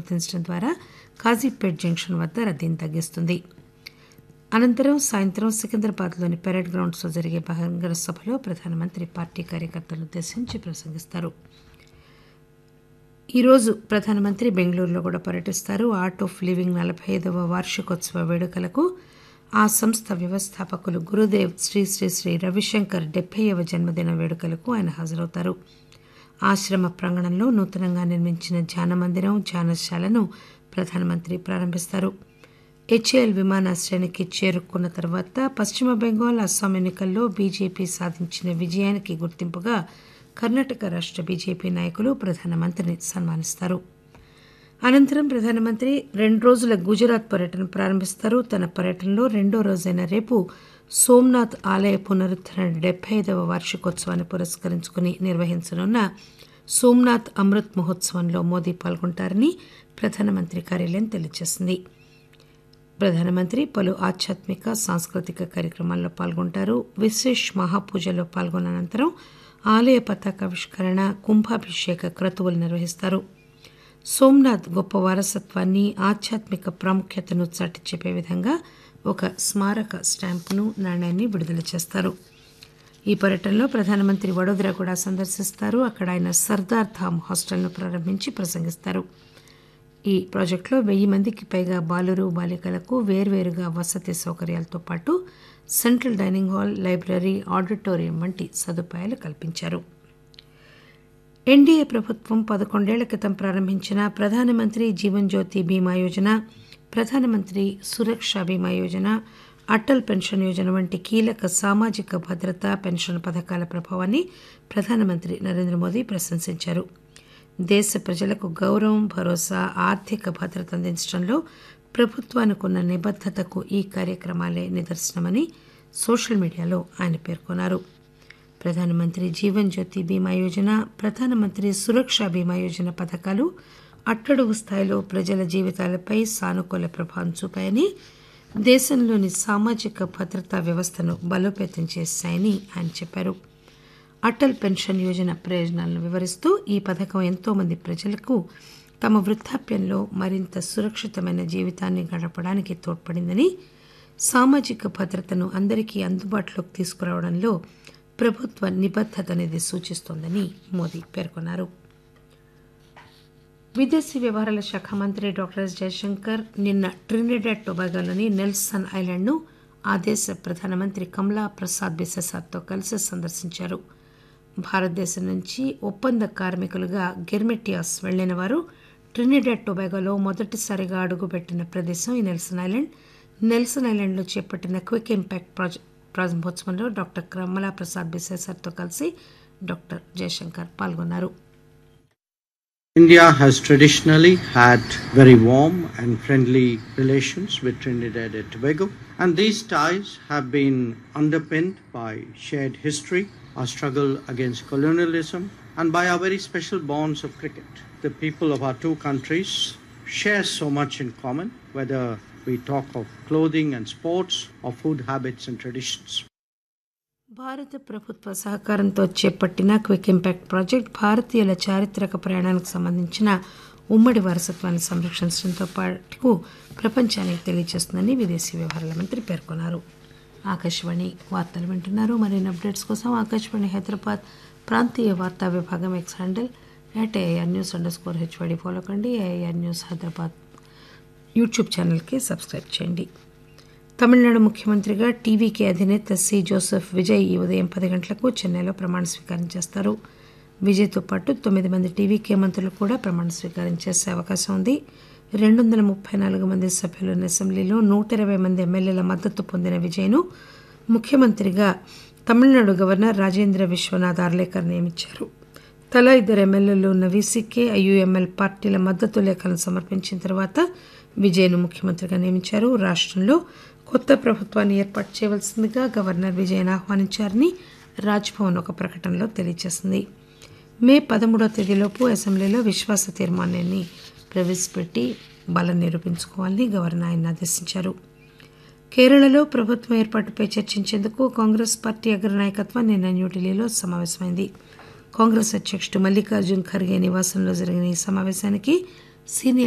గుర్తించడం ద్వారా కాజీపేట్ జంక్షన్ వద్ద రద్దీని తగ్గిస్తుంది అనంతరం సాయంత్రం సికింద్రాబాద్లోని పెరేడ్ గ్రౌండ్స్లో జరిగే బహిరంగ సభలో ప్రధానమంత్రి పార్టీ కార్యకర్తలను ఉద్దేశించి ప్రసంగిస్తారు ఈరోజు ప్రధానమంత్రి బెంగళూరులో కూడా పర్యటిస్తారు ఆర్ట్ ఆఫ్ లివింగ్ నలభై ఐదవ వార్షికోత్సవ వేడుకలకు ఆ సంస్థ వ్యవస్థాపకులు గురుదేవ్ శ్రీ శ్రీ శ్రీ రవిశంకర్ డెబ్బైవ జన్మదిన వేడుకలకు ఆయన హాజరవుతారు ఆశ్రమ ప్రాంగణంలో నూతనంగా నిర్మించిన ధ్యాన మందిరం ధ్యానశాలను ప్రధానమంత్రి ప్రారంభిస్తారు హెచ్ఏఎల్ విమానాశ్రయానికి చేరుకున్న తర్వాత పశ్చిమ బెంగాల్ అస్సాం ఎన్నికల్లో బీజేపీ సాధించిన విజయానికి గుర్తింపుగా కర్ణాటక రాష్ట బీజేపీ నాయకులు ప్రధానమంత్రిని సన్మానిస్తారు అనంతరం ప్రధానమంత్రి రెండు రోజుల గుజరాత్ పర్యటన ప్రారంభిస్తారు తన పర్యటనలో రెండో రోజైన రేపు సోమ్నాథ్ ఆలయ పునరుద్దరణ డెబ్బై ఐదవ వార్షికోత్సవాన్ని పురస్కరించుకుని నిర్వహించనున్న సోమ్నాథ్ అమృత్ మహోత్సవంలో మోదీ పాల్గొంటారని ప్రధానమంత్రి కార్యాలయం తెలియజేసింది ప్రధానమంత్రి పలు ఆధ్యాత్మిక సాంస్కృతిక కార్యక్రమాల్లో పాల్గొంటారు విశేష్ మహాపూజలో పాల్గొన్న అనంతరం ఆలయ పతాకావిష్కరణ కుంభాభిషేక క్రతువులు నిర్వహిస్తారు సోమ్నాథ్ గొప్ప వారసత్వాన్ని ఆధ్యాత్మిక ప్రాముఖ్యతను చాటి చెప్పే విధంగా ఒక స్మారక స్టాంపును నాణ్యాన్ని విడుదల చేస్తారు ఈ పర్యటనలో ప్రధానమంత్రి వడోదర కూడా సందర్శిస్తారు అక్కడ ఆయన సర్దార్ ధామ్ హాస్టల్ను ప్రారంభించి ప్రసంగిస్తారు ఈ ప్రాజెక్టులో వెయ్యి మందికి పైగా బాలురు బాలికలకు వేర్వేరుగా వసతి సౌకర్యాలతో పాటు central dining hall library auditorium వంటి సదుపాయాలు కల్పించారు ఎన్డీఏ ప్రభుత్వం పదకొండేళ్ల క్రితం ప్రారంభించిన ప్రధానమంత్రి జీవన్ జ్యోతి బీమా యోజన ప్రధానమంత్రి సురక్ష బీమా యోజన అటల్ పెన్షన్ యోజన వంటి కీలక సామాజిక భద్రత పెన్షన్ పథకాల ప్రభావాన్ని ప్రధానమంత్రి నరేంద్ర మోదీ ప్రశంసించారు దేశ ప్రజలకు గౌరవం భరోసా ఆర్థిక భద్రత అందించడంలో ప్రభుత్వానికి ఉన్న నిబద్దతకు ఈ కార్యక్రమాలే నిదర్శనమని సోషల్ మీడియాలో ఆయన పేర్కొన్నారు ప్రధానమంత్రి జీవన్ జ్యోతి బీమా యోజన ప్రధానమంత్రి సురక్ష బీమా యోజన పథకాలు అట్టడుగు స్థాయిలో ప్రజల జీవితాలపై సానుకూల ప్రభావం చూపాయని దేశంలోని సామాజిక భద్రతా వ్యవస్థను బలోపేతం చేశాయని ఆయన చెప్పారు అటల్ పెన్షన్ యోజన ప్రయోజనాలను వివరిస్తూ ఈ పథకం ఎంతో మంది ప్రజలకు తమ వృద్ధాప్యంలో మరింత సురక్షితమైన జీవితాన్ని గడపడానికి తోడ్పడిందని సామాజిక భద్రతను అందరికీ అందుబాటులోకి తీసుకురావడంలో ప్రభుత్వ నిబద్దత అనేది సూచిస్తోందని మోదీ పేర్కొన్నారు విదేశీ వ్యవహారాల శాఖ మంత్రి డాక్టర్ ఎస్ జయశంకర్ నిన్న ట్రినిడాడ్ టొబాగోలోని నెల్సన్ ఐలాండ్ను ఆ దేశ ప్రధానమంత్రి కమలా ప్రసాద్ బిసెసార్తో కలిసి సందర్శించారు భారతదేశం నుంచి ఒప్పంద కార్మికులుగా గెర్మెటియాస్ వెళ్లిన వారు ట్రినిడాడ్ టొబాగోలో మొదటిసారిగా అడుగుపెట్టిన ప్రదేశం ఈ నెల్సన్ ఐలాండ్ నెల్సన్ ఐలాండ్లో చేపట్టిన క్విక్ ఇంపాక్ట్ ప్రాజెక్ట్ ప్రారంభోత్సవంలో డాక్టర్ కమలా ప్రసాద్ బిసేసర్తో కలిసి డాక్టర్ జయశంకర్ పాల్గొన్నారు India has traditionally had very warm and friendly relations with Trinidad and Tobago, and these ties have been underpinned by shared history, our struggle against colonialism, and by our very special bonds of cricket. The people of our two countries share so much in common, whether we talk of clothing and sports or food habits and traditions. భారత ప్రభుత్వ సహకారంతో చేపట్టిన quick impact project భారతీయుల చారిత్రక ప్రయాణానికి సంబంధించిన ఉమ్మడి వారసత్వాన్ని సంరక్షించడంతో పాటు ప్రపంచానికి తెలియజేస్తుందని విదేశీ వ్యవహారాల మంత్రి పేర్కొన్నారు ఆకాశవాణి వార్తలు వింటున్నారు మరిన్ని అప్డేట్స్ కోసం ఆకాశవాణి హైదరాబాద్ ప్రాంతీయ వార్తా విభాగం X handle at AR news underscore HYD follow కండి ఏఆర్ న్యూస్ హైదరాబాద్ యూట్యూబ్ ఛానల్కి సబ్స్క్రైబ్ చేయండి తమిళనాడు ముఖ్యమంత్రిగా టీవీకే అధినేత సి జోసెఫ్ విజయ్ ఈ ఉదయం పది గంటలకు చెన్నైలో ప్రమాణ స్వీకారం చేస్తారు విజయ్తో పాటు తొమ్మిది మంది టీవీకే మంత్రులు కూడా ప్రమాణ స్వీకారం చేసే అవకాశం ఉంది రెండు వందల ముప్పై నాలుగు మంది సభ్యులున్న అసెంబ్లీలో నూట ఇరవై మంది ఎమ్మెల్యేల మద్దతు పొందిన విజయ్ను ముఖ్యమంత్రిగా తమిళనాడు గవర్నర్ రాజేంద్ర విశ్వనాథ్ ఆర్లేకర్ నియమించారు తలా ఇద్దరు ఎమ్మెల్యేలు ఉన్న వీసీకే ఐయుఎంఎల్ పార్టీల మద్దతు లేఖలను సమర్పించిన తర్వాత విజయ్ను ముఖ్యమంత్రిగా నియమించారు రాష్ట్రంలో కొత్త ప్రభుత్వాన్ని ఏర్పాటు చేయవలసిందిగా గవర్నర్ విజయన్ ఆహ్వానించారని రాజ్భవన్ ఒక ప్రకటనలో తెలియజేసింది మే పదమూడో తేదీలోపు అసెంబ్లీలో విశ్వాస తీర్మానాన్ని ప్రవేశపెట్టి బలం నిరూపించుకోవాలని గవర్నర్ ఆయన ఆదేశించారు కేరళలో ప్రభుత్వం ఏర్పాటుపై చర్చించేందుకు కాంగ్రెస్ పార్టీ అగ్రనాయకత్వం నిన్న న్యూఢిల్లీలో సమావేశమైంది కాంగ్రెస్ అధ్యక్షుడు మల్లికార్జున్ ఖర్గే నివాసంలో జరిగిన ఈ సమావేశానికి సీనియర్